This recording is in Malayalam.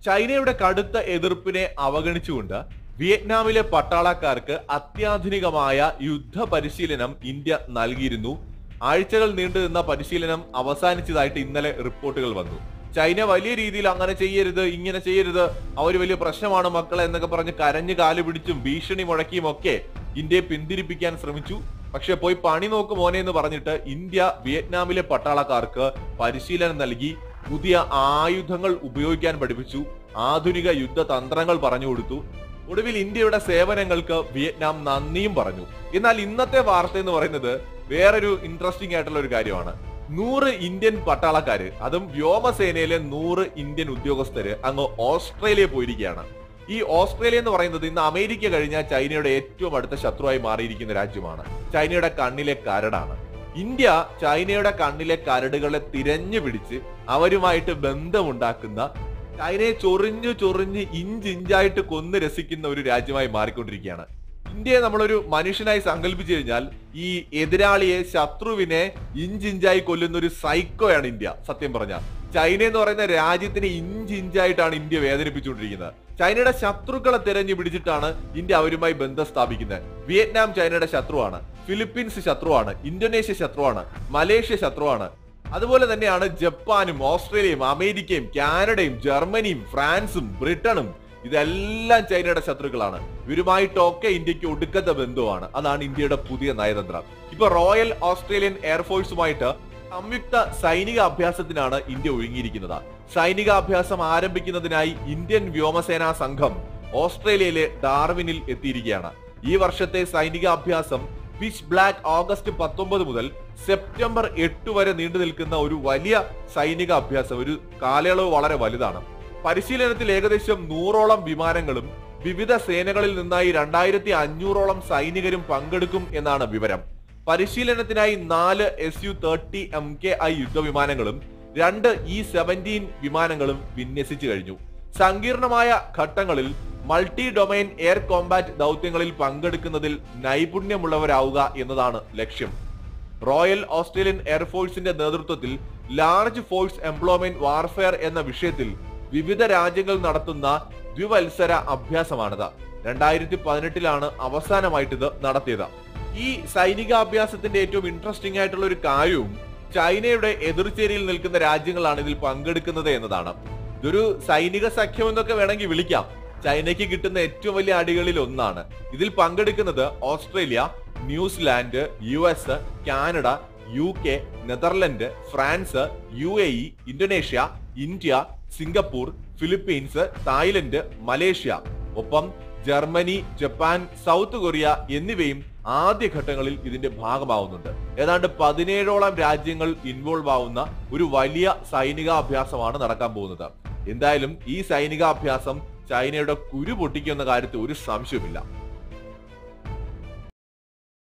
ചൈനയുടെ കടുത്ത എതിർപ്പിനെ അവഗണിച്ചുകൊണ്ട് വിയറ്റ്നാമിലെ പട്ടാളക്കാർക്ക് അത്യാധുനികമായ യുദ്ധ പരിശീലനം ഇന്ത്യ നൽകിയിരുന്നു ആഴ്ചകൾ നീണ്ടു നിന്ന പരിശീലനം അവസാനിച്ചതായിട്ട് ഇന്നലെ റിപ്പോർട്ടുകൾ വന്നു ചൈന വലിയ രീതിയിൽ അങ്ങനെ ചെയ്യരുത് ഇങ്ങനെ ചെയ്യരുത് അവർ വലിയ പ്രശ്നമാണ് മക്കളെ എന്നൊക്കെ പറഞ്ഞ് കരഞ്ഞു കാല് പിടിച്ചും ഭീഷണി മുഴക്കിയും ഒക്കെ ഇന്ത്യയെ പിന്തിരിപ്പിക്കാൻ ശ്രമിച്ചു പക്ഷെ പോയി പണി നോക്ക് മോനെ എന്ന് പറഞ്ഞിട്ട് ഇന്ത്യ വിയറ്റ്നാമിലെ പട്ടാളക്കാർക്ക് പരിശീലനം നൽകി പുതിയ ആയുധങ്ങൾ ഉപയോഗിക്കാൻ പഠിപ്പിച്ചു ആധുനിക യുദ്ധ തന്ത്രങ്ങൾ പറഞ്ഞു കൊടുത്തു ഒടുവിൽ ഇന്ത്യയുടെ സേവനങ്ങൾക്ക് വിയറ്റ്നാം നന്ദിയും പറഞ്ഞു എന്നാൽ ഇന്നത്തെ വാർത്ത എന്ന് പറയുന്നത് വേറൊരു ഇൻട്രസ്റ്റിംഗ് ആയിട്ടുള്ള ഒരു കാര്യമാണ് നൂറ് ഇന്ത്യൻ പട്ടാളക്കാര് അതും വ്യോമസേനയിലെ നൂറ് ഇന്ത്യൻ ഉദ്യോഗസ്ഥര് അങ്ങ് ഓസ്ട്രേലിയ പോയിരിക്കുകയാണ് ഈ ഓസ്ട്രേലിയ എന്ന് പറയുന്നത് ഇന്ന് അമേരിക്ക കഴിഞ്ഞാൽ ചൈനയുടെ ഏറ്റവും അടുത്ത ശത്രുവായി മാറിയിരിക്കുന്ന രാജ്യമാണ് ചൈനയുടെ കണ്ണിലെ കരടാണ് ഇന്ത്യ ചൈനയുടെ കണ്ണിലെ കരടുകളെ തിരഞ്ഞു പിടിച്ച് അവരുമായിട്ട് ബന്ധമുണ്ടാക്കുന്ന ചൈനയെ ചൊറിഞ്ഞു ചൊറിഞ്ഞ് ഇഞ്ചിഞ്ചായിട്ട് കൊന്ന് രസിക്കുന്ന ഒരു രാജ്യമായി മാറിക്കൊണ്ടിരിക്കുകയാണ് ഇന്ത്യയെ നമ്മളൊരു മനുഷ്യനായി സങ്കല്പിച്ചു കഴിഞ്ഞാൽ ഈ എതിരാളിയെ ശത്രുവിനെ ഇഞ്ചിഞ്ചായി കൊല്ലുന്ന ഒരു സൈക്കോയാണ് ഇന്ത്യ സത്യം പറഞ്ഞ ചൈന എന്ന് പറയുന്ന രാജ്യത്തിനെ ഇഞ്ചിഞ്ചായിട്ടാണ് ഇന്ത്യ വേദനിപ്പിച്ചുകൊണ്ടിരിക്കുന്നത് ചൈനയുടെ ശത്രുക്കളെ തിരഞ്ഞു പിടിച്ചിട്ടാണ് ഇന്ത്യ അവരുമായി ബന്ധം സ്ഥാപിക്കുന്നത് വിയറ്റ്നാം ചൈനയുടെ ശത്രുവാണ് ഫിലിപ്പീൻസ് ശത്രുവാണ് ഇന്തോനേഷ്യ ശത്രുവാണ് മലേഷ്യ ശത്രുവാണ് അതുപോലെ തന്നെയാണ് ജപ്പാനും ഓസ്ട്രേലിയയും അമേരിക്കയും കാനഡയും ജർമ്മനിയും ഫ്രാൻസും ബ്രിട്ടനും ഇതെല്ലാം ചൈനയുടെ ശത്രുക്കളാണ് ഇവരുമായിട്ടൊക്കെ ഇന്ത്യക്ക് ഒടുക്കത്തെ ബന്ധുവാണ് അതാണ് ഇന്ത്യയുടെ പുതിയ നയതന്ത്രം ഇപ്പൊ റോയൽ ഓസ്ട്രേലിയൻ എയർഫോഴ്സുമായിട്ട് സംയുക്ത സൈനിക അഭ്യാസത്തിനാണ് ഇന്ത്യ ഒഴുങ്ങിയിരിക്കുന്നത് സൈനിക അഭ്യാസം ആരംഭിക്കുന്നതിനായി ഇന്ത്യൻ വ്യോമസേനാ സംഘം ഓസ്ട്രേലിയയിലെ ഡാർവിനിൽ എത്തിയിരിക്കുകയാണ് ഈ വർഷത്തെ സൈനിക അഭ്യാസം പിച്ച് ബ്ലാക്ക് ഓഗസ്റ്റ് പത്തൊമ്പത് മുതൽ സെപ്റ്റംബർ എട്ട് വരെ നീണ്ടു നിൽക്കുന്ന ഒരു വലിയ സൈനിക അഭ്യാസം ഒരു കാലയളവ് വളരെ വലുതാണ് പരിശീലനത്തിൽ ഏകദേശം നൂറോളം വിമാനങ്ങളും വിവിധ സേനകളിൽ നിന്നായി രണ്ടായിരത്തി അഞ്ഞൂറോളം സൈനികരും പങ്കെടുക്കും എന്നാണ് വിവരം പരിശീലനത്തിനായി നാല് S U thirty M K I യുദ്ധവിമാനങ്ങളും രണ്ട് ഇ സെവൻറ്റീൻ വിമാനങ്ങളും വിന്യസിച്ചു കഴിഞ്ഞു സങ്കീർണമായ ഘട്ടങ്ങളിൽ മൾട്ടി ഡൊമൈൻ എയർ കോമ്പാറ്റ് ദൗത്യങ്ങളിൽ പങ്കെടുക്കുന്നതിൽ നൈപുണ്യമുള്ളവരാവുക എന്നതാണ് ലക്ഷ്യം റോയൽ ഓസ്ട്രേലിയൻ എയർഫോഴ്സിന്റെ നേതൃത്വത്തിൽ ലാർജ് ഫോഴ്സ് എംപ്ലോയ്മെന്റ് വാർഫെയർ എന്ന വിഷയത്തിൽ വിവിധ രാജ്യങ്ങൾ നടത്തുന്ന ദ്വിവത്സര അഭ്യാസമാണിത് രണ്ടായിരത്തി പതിനെട്ടിലാണ് അവസാനമായിട്ട് ഇത് നടത്തിയത് ഈ സൈനികാഭ്യാസത്തിന്റെ ഏറ്റവും ഇൻട്രസ്റ്റിംഗ് ആയിട്ടുള്ള ഒരു കാര്യവും ചൈനയുടെ എതിർചേരിയിൽ നിൽക്കുന്ന രാജ്യങ്ങളാണ് ഇതിൽ പങ്കെടുക്കുന്നത് എന്നതാണ് ഇതൊരു സൈനിക സഖ്യം എന്നൊക്കെ വേണമെങ്കിൽ വിളിക്കാം ചൈനയ്ക്ക് കിട്ടുന്ന ഏറ്റവും വലിയ അടികളിൽ ഒന്നാണ് ഇതിൽ പങ്കെടുക്കുന്നത് Australia New Zealand U S Canada U K Netherland France U A E Indonesia India Singapore Philippines Thailand Malaysia ഒപ്പം ജർമ്മനി ജപ്പാൻ സൗത്ത് കൊറിയ എന്നിവയും ആദ്യഘട്ടങ്ങളിൽ ഇതിന്റെ ഭാഗമാവുന്നുണ്ട് ഏതാണ്ട് പതിനേഴോളം രാജ്യങ്ങൾ ഇൻവോൾവ് ആവുന്ന ഒരു വലിയ സൈനികാഭ്യാസമാണ് നടക്കാൻ പോകുന്നത് എന്തായാലും ഈ സൈനികാഭ്യാസം ചൈനയുടെ കുരു പൊട്ടിക്കുന്ന കാര്യത്തിൽ ഒരു സംശയവുമില്ല